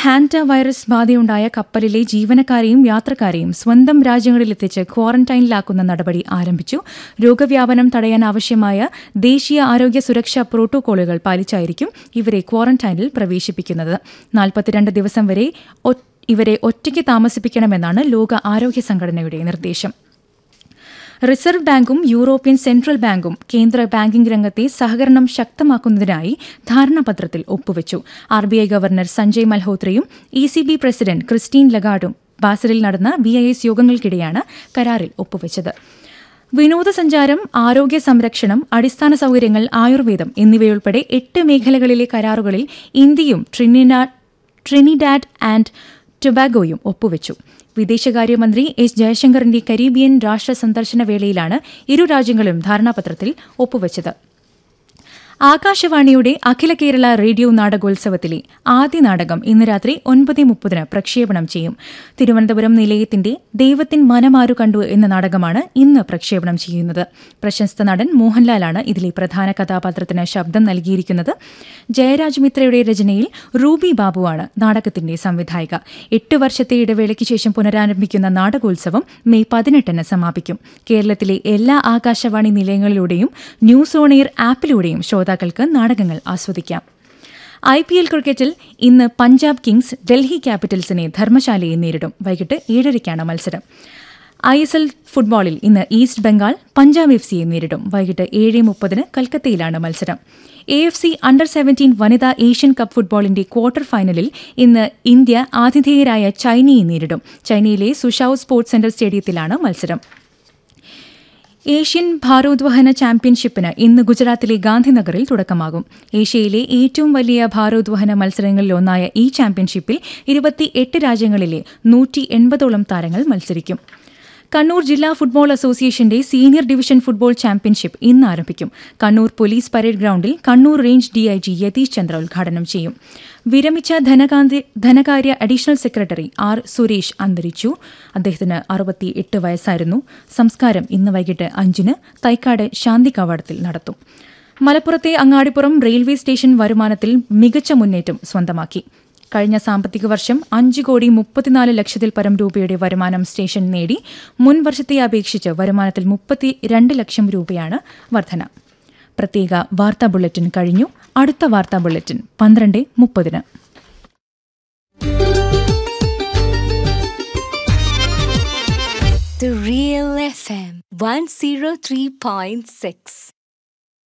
Hanta virus ബാധയുണ്ടായ കപ്പലിലെ ജീവനക്കാരെയും യാത്രക്കാരെയും സ്വന്തം രാജ്യങ്ങളിലെത്തിച്ച് ക്വാറന്റൈനിലാക്കുന്ന നടപടി ആരംഭിച്ചു രോഗവ്യാപനം തടയാൻ ആവശ്യമായ ദേശീയ ആരോഗ്യ സുരക്ഷാ പ്രോട്ടോകോളുകൾ പാലിച്ചായിരിക്കും ഇവരെ ക്വാറന്റൈനിൽ പ്രവേശിപ്പിക്കുന്നത് നാൽപ്പത്തിരണ്ട് ദിവസം വരെ ഒ- ഇവരെ ഒറ്റയ്ക്ക് താമസിപ്പിക്കണമെന്നാണ് ലോക ആരോഗ്യ സംഘടനയുടെ നിർദ്ദേശം റിസർവ് ബാങ്കും യൂറോപ്യൻ സെൻട്രൽ ബാങ്കും കേന്ദ്ര ബാങ്കിംഗ് രംഗത്തെ സഹകരണം ശക്തമാക്കുന്നതിനായി ധാരണാപത്രത്തിൽ ഒപ്പുവച്ചു R B I governor Sanjay മൽഹോത്രയും E C B president Christine ലഗാർഡും ബാസലിൽ നടന്ന ബി ഐ എസ് യോഗങ്ങൾക്കിടെയാണ് കരാറിൽ ഒപ്പുവച്ചത് വിനോദസഞ്ചാരം ആരോഗ്യ സംരക്ഷണം അടിസ്ഥാന സൗകര്യങ്ങൾ ആയുർവേദം എന്നിവയുൾപ്പെടെ എട്ട് മേഖലകളിലെ കരാറുകളിൽ ഇന്ത്യയും ട്രിനിനാ ട്രിനിഡാഡ് ആൻഡ് ടൊബാഗോയും ഒപ്പുവച്ചു വിദേശകാര്യമന്ത്രി എസ് ജയശങ്കറിന്റെ കരീബിയൻ രാഷ്ട്ര സന്ദർശന വേളയിലാണ് ഇരു രാജ്യങ്ങളും ധാരണാപത്രത്തിൽ ഒപ്പുവച്ചത് ആകാശവാണിയുടെ അഖില കേരള റേഡിയോ നാടകോത്സവത്തിലെ ആദ്യ നാടകം ഇന്ന് രാത്രി ഒൻപത് മുപ്പതിന് പ്രക്ഷേപണം ചെയ്യും തിരുവനന്തപുരം നിലയത്തിന്റെ ദൈവത്തിൻ മനമാരു കണ്ടു എന്ന നാടകമാണ് ഇന്ന് പ്രക്ഷേപണം ചെയ്യുന്നത് പ്രശസ്ത നടൻ മോഹൻലാലാണ് ഇതിലെ പ്രധാന കഥാപാത്രത്തിന് ശബ്ദം നൽകിയിരിക്കുന്നത് ജയരാജ് മിത്രയുടെ രചനയിൽ റൂബി ബാബുവാണ് നാടകത്തിന്റെ സംവിധായിക എട്ട് വർഷത്തെ ഇടവേളയ്ക്ക് ശേഷം പുനരാരംഭിക്കുന്ന നാടകോത്സവം മെയ് പതിനെട്ടിന് സമാപിക്കും കേരളത്തിലെ എല്ലാ ആകാശവാണി നിലയങ്ങളിലൂടെയും ന്യൂസ് ഓൺ എയർ ആപ്പിലൂടെയും ശ്രോതാക്കൾക്ക് നാടകങ്ങൾ ആസ്വദിക്കാം ഐ പി എൽ ക്രിക്കറ്റിൽ ഇന്ന് പഞ്ചാബ് കിങ്സ് ഡൽഹി ക്യാപിറ്റൽസിനെ ധർമ്മശാലയെ നേരിടും വൈകിട്ട് ഏഴരയ്ക്കാണ് മത്സരം ഐ എസ് എൽ ഫുട്ബോളിൽ ഇന്ന് ഈസ്റ്റ് ബംഗാൾ പഞ്ചാബ് എഫ് സിയെ നേരിടും വൈകിട്ട് ഏഴ് മുപ്പതിന് കൽക്കത്തയിലാണ് മത്സരം A F C under seventeen വനിതാ ഏഷ്യൻ കപ്പ് ഫുട്ബോളിന്റെ ക്വാർട്ടർ ഫൈനലിൽ ഇന്ന് ഇന്ത്യ ആതിഥേയരായ ചൈനയെ നേരിടും ചൈനയിലെ സുഷൌ സ്പോർട്സ് സെന്റർ സ്റ്റേഡിയത്തിലാണ് മത്സരം ഏഷ്യൻ ഭാരോദ്വഹന ചാമ്പ്യൻഷിപ്പിന് ഇന്ന് ഗുജറാത്തിലെ ഗാന്ധിനഗറിൽ തുടക്കമാകും ഏഷ്യയിലെ ഏറ്റവും വലിയ ഭാരോദ്വഹന മത്സരങ്ങളിലൊന്നായ ഈ ചാമ്പ്യൻഷിപ്പിൽ ഇരുപത്തിയെട്ട് രാജ്യങ്ങളിലെ നൂറ്റി എൺപതോളം താരങ്ങൾ മത്സരിക്കും കണ്ണൂർ ജില്ലാ ഫുട്ബോൾ അസോസിയേഷന്റെ സീനിയർ ഡിവിഷൻ ഫുട്ബോൾ ചാമ്പ്യൻഷിപ്പ് ഇന്ന് ആരംഭിക്കും കണ്ണൂർ പോലീസ് പരേഡ് ഗ്രൌണ്ടിൽ കണ്ണൂർ റേഞ്ച് ഡിഐജി യതീഷ് ചന്ദ്ര ഉദ്ഘാടനം ചെയ്യും വിരമിച്ച ധനകാന്തി ധനകാര്യ അഡീഷണൽ സെക്രട്ടറി ആർ സുരേഷ് അന്തരിച്ചു അദ്ദേഹത്തിന് അറുപത്തി എട്ട് വയസ്സായിരുന്നു സംസ്കാരം ഇന്ന് വൈകിട്ട് അഞ്ചിന് തൈക്കാട് ശാന്തി കവാടത്തിൽ നടത്തും മലപ്പുറത്തെ അങ്ങാടിപ്പുറം റെയിൽവേ സ്റ്റേഷൻ വരുമാനത്തിൽ മികച്ച മുന്നേറ്റം സ്വന്തമാക്കി കഴിഞ്ഞ സാമ്പത്തിക വർഷം അഞ്ച് കോടി മുപ്പത്തിനാല് ലക്ഷത്തിൽ പരം രൂപയുടെ വരുമാനം സ്റ്റേഷൻ നേടി മുൻ വർഷത്തെ അപേക്ഷിച്ച് വരുമാനത്തിൽ മുപ്പത്തി രണ്ട് ലക്ഷം രൂപയാണ് വർധന പ്രത്യേക വാർത്താ ബുള്ളറ്റിൻ കഴിഞ്ഞു അടുത്ത വാർത്താ ബുള്ളറ്റിൻ പന്ത്രണ്ട് മുപ്പതിന് The Real FM 103.6.